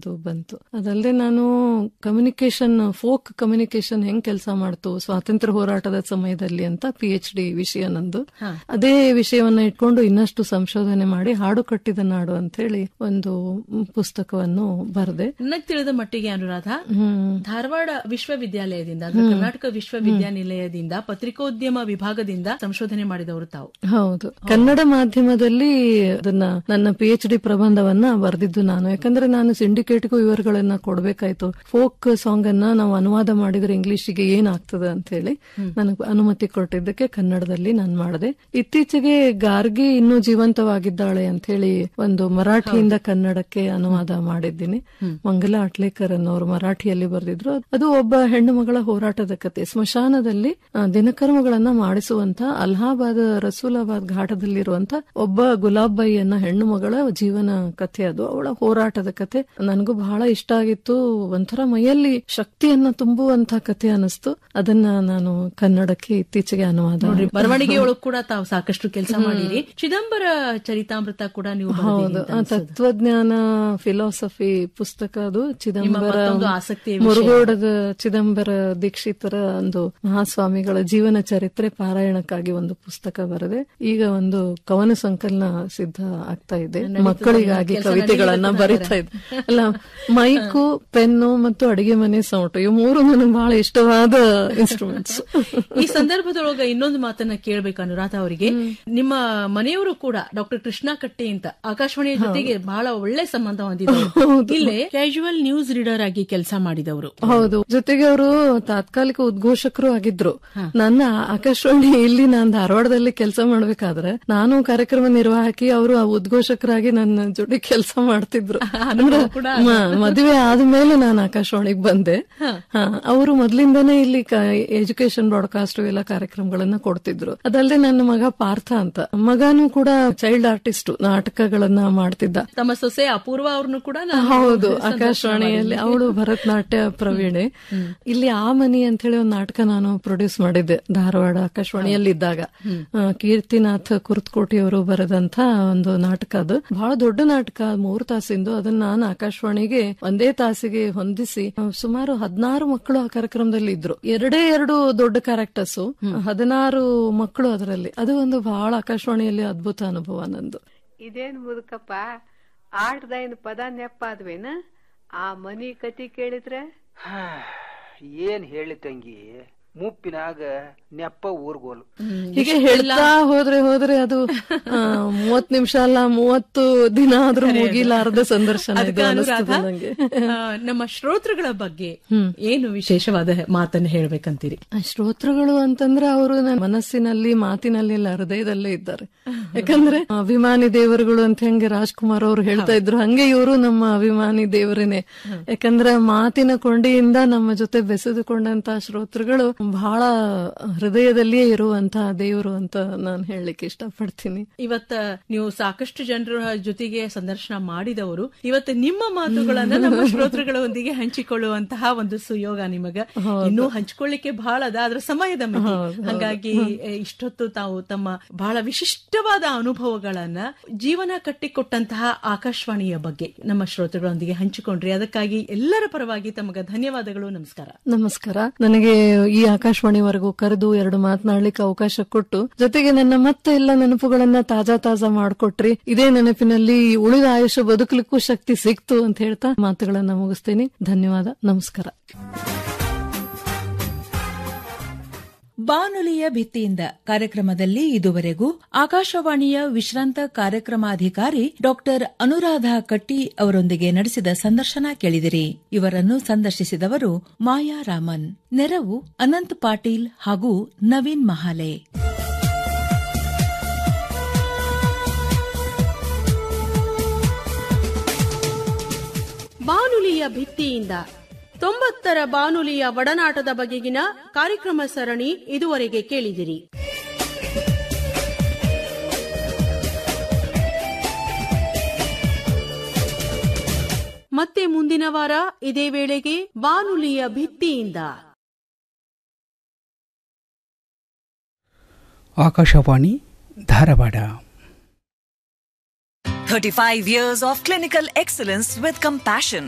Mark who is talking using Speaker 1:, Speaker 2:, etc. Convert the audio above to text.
Speaker 1: ಒಂದು ಬಂತು ಅದಲ್ಲದೆ ನಾನು ಕಮ್ಯುನಿಕೇಶನ್ ಫೋಕ್ ಕಮ್ಯುನಿಕೇಶನ್ ಹೆಂಗ್ ಕೆಲಸ ಮಾಡ್ತು ಸ್ವಾತಂತ್ರ್ಯ ಹೋರಾಟದ ಸಮಯದಲ್ಲಿ ಅಂತ ಪಿ ಎಚ್ ಡಿ ವಿಷಯ ನಂದು ಅದೇ ವಿಷಯವನ್ನ ಇಟ್ಕೊಂಡು ಇನ್ನಷ್ಟು ಸಂಶೋಧನೆ ಮಾಡಿ ಹಾಡು ಕಟ್ಟಿದ ನಾಡು ಅಂತ ಹೇಳಿ ಒಂದು ಪುಸ್ತಕವನ್ನು ಬರೆದೆ
Speaker 2: ನನಗ್ ತಿಳಿದ ಮಟ್ಟಿಗೆ ಅನುರಾಧ
Speaker 1: ಹ್ಮ್
Speaker 2: ಧಾರವಾಡ ವಿಶ್ವವಿದ್ಯಾಲಯದಿಂದ ಅಂದ್ರೆ ಕರ್ನಾಟಕ ವಿಶ್ವವಿದ್ಯಾನಿಲಯದಿಂದ ಪತ್ರಿಕೋದ್ಯಮ ವಿಭಾಗದಿಂದ ಸಂಶೋಧನೆ ಮಾಡಿದವರು ತಾವು
Speaker 1: ಹೌದು ಕನ್ನಡ ಮಾಧ್ಯಮದಲ್ಲಿ ಅದನ್ನ ನನ್ನ ಪಿ ಎಚ್ ಡಿ ಪ್ರಬಂಧವನ್ನ ಬರೆದಿದ್ದು ನಾನು ಯಾಕಂದ್ರೆ ನಾನು ಸಿಂಡಿಕೇಟ್ಗೂ ವಿವರಗಳನ್ನ ಕೊಡ್ಬೇಕಾಯ್ತು ಫೋಕ್ ಸಾಂಗ್ ಅನ್ನ ನಾವು ಅನುವಾದ ಮಾಡಿದ್ರೆ ಇಂಗ್ಲಿಷಿಗೆ ಏನಾಗ್ತದೆ ಅಂತ ಹೇಳಿ ನನಗೆ ಅನುಮತಿ ಕೊಟ್ಟಿದ್ದಕ್ಕೆ ಕನ್ನಡದಲ್ಲಿ ನಾನು ಮಾಡಿದೆ ಇತ್ತೀಚೆಗೆ ಗಾರ್ಗಿ ಇನ್ನೂ ಜೀವಂತವಾಗಿದ್ದಾಳೆ ಅಂತ ಹೇಳಿ ಒಂದು ಮರಾಠಿಯಿಂದ ಕನ್ನಡಕ್ಕೆ ಅನುವಾದ ಮಾಡಿದ್ದೀನಿ ಮಂಗಲ ಅಟ್ಲೇಕರ್ ಅನ್ನೋರು ಮರಾಠಿಯಲ್ಲಿ ಬರೆದಿದ್ರು ಅದು ಒಬ್ಬ ಹೆಣ್ಣು ಮಗಳ ಹೋರಾಟದ ಕತೆ ಸ್ಮಶಾನದಲ್ಲಿ ಆ, ದಿನಕರ್ಮಗಳನ್ನ ಮಾಡಿಸುವಂತ ಅಲಹಾಬಾದ್ ರಸೂಲಾಬಾದ್ ಘಾಟದಲ್ಲಿರುವಂತ ಒಬ್ಬ ಗುಲಾಬಾಯಿ ಅನ್ನೋ ಹೆಣ್ಣು ಮಗಳ ಜೀವನ ಕಥೆ ಅದು ಅವಳ ಹೋರಾಟದ ಕತೆ ನನಗೂ ಬಹಳ ಇಷ್ಟ ಆಗಿತ್ತು ಒಂಥರ ಮೈಯಲ್ಲಿ ಶಕ್ತಿಯನ್ನ ತುಂಬುವಂತ ಕಥೆ ಅನಿಸ್ತು ಅದನ್ನ ನಾನು ಕನ್ನಡಕ್ಕೆ ಇತ್ತೀಚೆಗೆ ಅನುವಾದ
Speaker 2: ನೋಡ್ರಿ ಬರವಣಿಗೆ ಒಳಗ್ ಕೂಡ ತಾವು ಸಾಕಷ್ಟು ಕೆಲಸ ಮಾಡಿರಿ ಚಿದಂಬರ ಚರಿತಾಮೃತ ಕೂಡ ನೀವು ಬರೆದಿರಿ
Speaker 1: ಹೌದು
Speaker 2: ಅಂತ
Speaker 1: ಆ
Speaker 2: ಅನ್ಸುತ್ತೆ.
Speaker 1: ತತ್ವಜ್ಞಾನ ಫಿಲಾಸಫಿ ಪುಸ್ತಕ ಅದು ಚಿದಂಬರ
Speaker 2: ಮತ್ತೊಂದು ಆಸಕ್ತಿಯ ವಿಷಯ.
Speaker 1: ಮುರುಗೋಡದ ಚಿದಂಬರ ದೀಕ್ಷಿತರ ಒಂದು ಮಹಾಸ್ವಾಮಿಗಳ ಜೀವನ ಚರಿತ್ರೆ ಪಾರಾಯಣಕ್ಕಾಗಿ ಒಂದು ಪುಸ್ತಕ ಬರೆದೆ ಈಗ ಒಂದು ಕವನ ಸಂಕಲನ ಸಿದ್ಧ ಆಗ್ತಾ ಇದೆ ಮಕ್ಕಳಿಗಾಗಿ
Speaker 2: ಕೆಲ್ಸ
Speaker 1: ಕವಿತೆಗಳನ್ನ
Speaker 2: ನಡೀಲಿಕ್ಕೆ
Speaker 1: ಬರಿತಾ ಇದೆ ಅಲ್ಲ ಮೈಕು ಪೆನ್ನು ಮತ್ತು ಅಡಿಗೆ ಮನೆ ಸೌಟು ಇವು ಮೂರು ನನಗೆ ಬಹಳ ಇಷ್ಟವಾದ ಇನ್ಸ್ಟ್ರೂಮೆಂಟ್ಸ್
Speaker 2: ಈ ಸಂದರ್ಭದೊಳಗ ಇನ್ನೊಂದು ಮಾತನ್ನ ಕೇಳ್ಬೇಕು ಅನುರಾಧ ಅವರಿಗೆ ನಿಮ್ಮ ಮನೆಯವರು ಕೂಡ ಡಾಕ್ಟರ್ ಕೃಷ್ಣ ಕಟ್ಟೆ ಅಂತ ಆಕಾಶವಾಣಿಯ ಜೊತೆಗೆ ಬಹಳ ಒಳ್ಳೆ ಸಂಬಂಧ ಹೊಂದಿದವರು ಇಲ್ಲೇ ಕ್ಯಾಶುವಲ್ ನ್ಯೂಸ್ ರೀಡರ್ ಆಗಿ ಕೆಲಸ ಮಾಡಿದವರು
Speaker 1: ಹೌದು ಜೊತೆಗೆ ಅವರು ತಾತ್ಕಾಲಿಕ ಉದ್ಘೋಷಕರು ಆಗಿದ್ರು ನನ್ನ ಆಕಾಶವಾಣಿ ಇಲ್ಲಿ ನಾನು ಧಾರವಾಡದಲ್ಲಿ ಕೆಲಸ ಮಾಡ್ಬೇಕಾದ್ರೆ ನಾನು ಕಾರ್ಯಕ್ರಮ ನಿರ್ವಾಹಕಿ ಅವರು ಆ ಉದ್ಘೋಷಕರಾಗಿ ನನ್ನ ಜೋಡಿ ಕೆಲಸ ಮಾಡ್ತಿದ್ರು ಅಂದ್ರೆ ಮ- ಮದುವೆ ಆದ್ಮೇಲೆ ನಾನು ಆಕಾಶವಾಣಿಗೆ ಬಂದೆ ಅವರು ಮೊದ್ಲಿಂದಾನೇ ಇಲ್ಲಿ ಎಜುಕೇಶನ್ ಬ್ರಾಡ್ಕಾಸ್ಟ್ ಎಲ್ಲ ಕಾರ್ಯಕ್ರಮಗಳನ್ನ ಕೊಡ್ತಿದ್ರು ಅದಲ್ಲದೆ ನನ್ನ ಮಗ ಪಾರ್ಥ ಅಂತ ಮಗನೂ ಕೂಡ ಚೈಲ್ಡ್ ಆರ್ಟಿಸ್ಟ್ ನಾಟಕಗಳನ್ನ ಮಾಡ್ತಿದ್ದ
Speaker 2: ತಮ್ಮ ಸೊಸೆ ಅಪೂರ್ವ ಅವ್ರನ್ನು ಕೂಡ ನಾನು
Speaker 1: ಹೌದು
Speaker 2: ಸಂದರ್ಶನ
Speaker 1: ಆಕಾಶವಾಣಿಯಲ್ಲಿ ಅವಳು ಭರತನಾಟ್ಯ ಪ್ರವೀಣೆ ಇಲ್ಲಿ ಆ ಮನಿ ಅಂತ ಹೇಳಿ ಒಂದು ನಾಟಕ ನಾನು ಪ್ರೊಡ್ಯೂಸ್ ಮಾಡಿದ್ದೆ ಧಾರವಾಡ ಆಕಾಶವಾಣಿಯಲ್ಲಿ ಇದ್ದಾಗ ಆ, ಕೀರ್ತಿನಾಥ್ ಕುರ್ತಕೋಟಿ ಅವರು ಬರೆದಂತ ಒಂದು ನಾಟಕ ಅದು ಬಹಳ ದೊಡ್ಡ ನಾಟಕ ಮೂರು ತಾಸಿಂದು ಅದನ್ನ ನಾನು ಆಕಾಶವಾಣಿಗೆ ಒಂದೇ ತಾಸಿಗೆ ಹೊಂದಿಸಿ ಆ, ಸುಮಾರು ಹದಿನಾರು ಮಕ್ಕಳು ಆ ಕಾರ್ಯಕ್ರಮದಲ್ಲಿ ಇದ್ರು ಎರಡೇ ಎರಡು ದೊಡ್ಡ ಕ್ಯಾರೆಕ್ಟರ್ಸ್ ಹದಿನಾರು ಮಕ್ಕಳು ಅದರಲ್ಲಿ ಅದು ಒಂದು ಬಹಳ ಆಕಾಶವಾಣಿಯಲ್ಲಿ ಅದ್ಭುತ ಅನುಭವ ನಂದು
Speaker 3: ಇದೇನ್ ಮುದುಕಪ್ಪ ಆಡ್ದೈನ್ ಪದ ನೆಪ್ಪಾದ್ವೇನ ಆ ಮನಿ ಕತಿ ಕೇಳಿದ್ರೆ
Speaker 4: ಹಾ, ಏನ್ ಹೇಳಿ ತಂಗಿ ಮುಪ್ಪಿನಾಗ ನೆಪ್ಪ ಊರ್ಗೋಲು
Speaker 1: ಹೀಗೆ ಹೇಳ್ತಾ ಹೋದ್ರೆ ಹೋದ್ರೆ ಅದು ಆ, ಮೂವತ್ ನಿಮಿಷ ಅಲ್ಲ ಮೂವತ್ತು ದಿನ ಆದ್ರೂ ಮುಗಿಲಾರದ ಸಂದರ್ಶನ ಇದು
Speaker 2: ಅದಕ್ಕೆ ಅನುರಾಧ
Speaker 1: ಅನಿಸ್ತದೆ ನಂಗೆ
Speaker 2: ಆ, ನಮ್ಮ ಶ್ರೋತೃಗಳ ಬಗ್ಗೆ ಏನು ವಿಶೇಷವಾದ ಮಾತನ್ನು ಹೇಳ್ಬೇಕಂತೀರಿ
Speaker 1: ಆ ಶ್ರೋತೃಗಳು ಅಂತಂದ್ರೆ ಅವರು ನನ್ನ ಮನಸ್ಸಿನಲ್ಲಿ ಮಾತಿನಲ್ಲಿ ಎಲ್ಲ ಹೃದಯದಲ್ಲೇ ಇದ್ದಾರೆ ಯಾಕಂದ್ರೆ ಅಭಿಮಾನಿ ದೇವರುಗಳು ಅಂತ ಹೆಂಗೆ ರಾಜ್ಕುಮಾರ್ ಅವರು ಹೇಳ್ತಾ ಇದ್ರು ಹಂಗೆ ಇವರು ನಮ್ಮ ಅಭಿಮಾನಿ ದೇವರೇನೆ ಯಾಕಂದ್ರೆ ಮಾತಿನ ಕೊಂಡಿಯಿಂದ ನಮ್ಮ ಜೊತೆ ಬೆಸೆದುಕೊಂಡಂತ ಶ್ರೋತೃಗಳು ಬಹಳ ಹೃದಯದಲ್ಲಿಯೇ ಇರುವಂತಹ ದೇವರು ಅಂತ ನಾನು ಹೇಳಲಿಕ್ಕೆ ಇಷ್ಟಪಡ್ತೀನಿ
Speaker 2: ಇವತ್ತ ನೀವು ಸಾಕಷ್ಟು ಜನರ ಜೊತೆಗೆ ಸಂದರ್ಶನ ಮಾಡಿದವರು ಇವತ್ತು ನಿಮ್ಮ ಮಾತುಗಳನ್ನ ನಮ್ಮ ಶ್ರೋತೃಗಳೊಂದಿಗೆ ಹಂಚಿಕೊಳ್ಳುವಂತಹ ಒಂದು ಸುಯೋಗ ನಿಮಗ ಇನ್ನೂ ಹಂಚಿಕೊಳ್ಳಿಕ್ಕೆ ಬಹಳ ಅದ ಅದ್ರ ಸಮಯದ ಮಿತಿ ಹಂಗಾಗಿ ಎ, ಇಷ್ಟೊತ್ತು ತಾವು ತಮ್ಮ ಬಹಳ ವಿಶಿಷ್ಟವಾದ ಅನುಭವಗಳನ್ನ ಜೀವನ ಕಟ್ಟಿಕೊಟ್ಟಂತಹ ಆಕಾಶವಾಣಿಯ ಬಗ್ಗೆ ನಮ್ಮ ಶ್ರೋತೃಗಳೊಂದಿಗೆ ಹಂಚಿಕೊಂಡ್ರಿ ಅದಕ್ಕಾಗಿ ಎಲ್ಲರ ಪರವಾಗಿ ತಮಗ ಧನ್ಯವಾದಗಳು ನಮಸ್ಕಾರ
Speaker 1: ನಮಸ್ಕಾರ ನನಗೆ ಈ ಆಕಾಶವಾಣಿವರೆಗೂ ಕರೆದು ಎರಡು ಮಾತನಾಡ್ಲಿಕ್ಕೆ ಅವಕಾಶ ಕೊಟ್ಟು ಜೊತೆಗೆ ನನ್ನ ಮತ್ತೆ ಎಲ್ಲ ನೆನಪುಗಳನ್ನ ತಾಜಾ ತಾಜಾ ಮಾಡ್ಕೊಟ್ರಿ ಇದೇ ನೆನಪಿನಲ್ಲಿ ಉಳಿದ ಆಯುಷ್ಯ ಬದುಕಲಿಕ್ಕೂ ಶಕ್ತಿ ಸಿಕ್ತು ಅಂತ ಹೇಳ್ತಾ ಮಾತುಗಳನ್ನ ಮುಗಿಸ್ತೀನಿ ಧನ್ಯವಾದ ನಮಸ್ಕಾರ
Speaker 5: ಬಾನುಲಿಯ ಭಿತ್ತಿಯಿಂದ ಕಾರ್ಯಕ್ರಮದಲ್ಲಿ ಇದುವರೆಗೂ ಆಕಾಶವಾಣಿಯ ವಿಶ್ರಾಂತ ಕಾರ್ಯಕ್ರಮಾಧಿಕಾರಿ ಡಾಕ್ಟರ್ ಅನುರಾಧ ಕಟ್ಟಿ ಅವರೊಂದಿಗೆ ನಡೆಸಿದ ಸಂದರ್ಶನ ಕೇಳಿದಿರಿ ಇವರನ್ನು ಸಂದರ್ಶಿಸಿದವರು ಮಾಯಾ ರಾಮನ್ ನೆರವು ಅನಂತ್ ಪಾಟೀಲ್ ಹಾಗೂ ನವೀನ್ ಮಹಾಲೆ
Speaker 6: ಬಾನುಲಿಯ ಭಿತ್ತಿಯಿಂದ ತೊಂಬತ್ತರ ಬಾನುಲಿಯ ಒಡನಾಟದ ಬಗೆಗಿನ ಕಾರ್ಯಕ್ರಮ ಸರಣಿ ಇದುವರೆಗೆ ಕೇಳಿದಿರಿ ಮತ್ತೆ ಮುಂದಿನ ವಾರ ಇದೇ ವೇಳೆಗೆ ಬಾನುಲಿಯ ಭಿತ್ತಿಯಿಂದ
Speaker 7: Akashvani Dharwad
Speaker 8: 35 years of clinical excellence with compassion.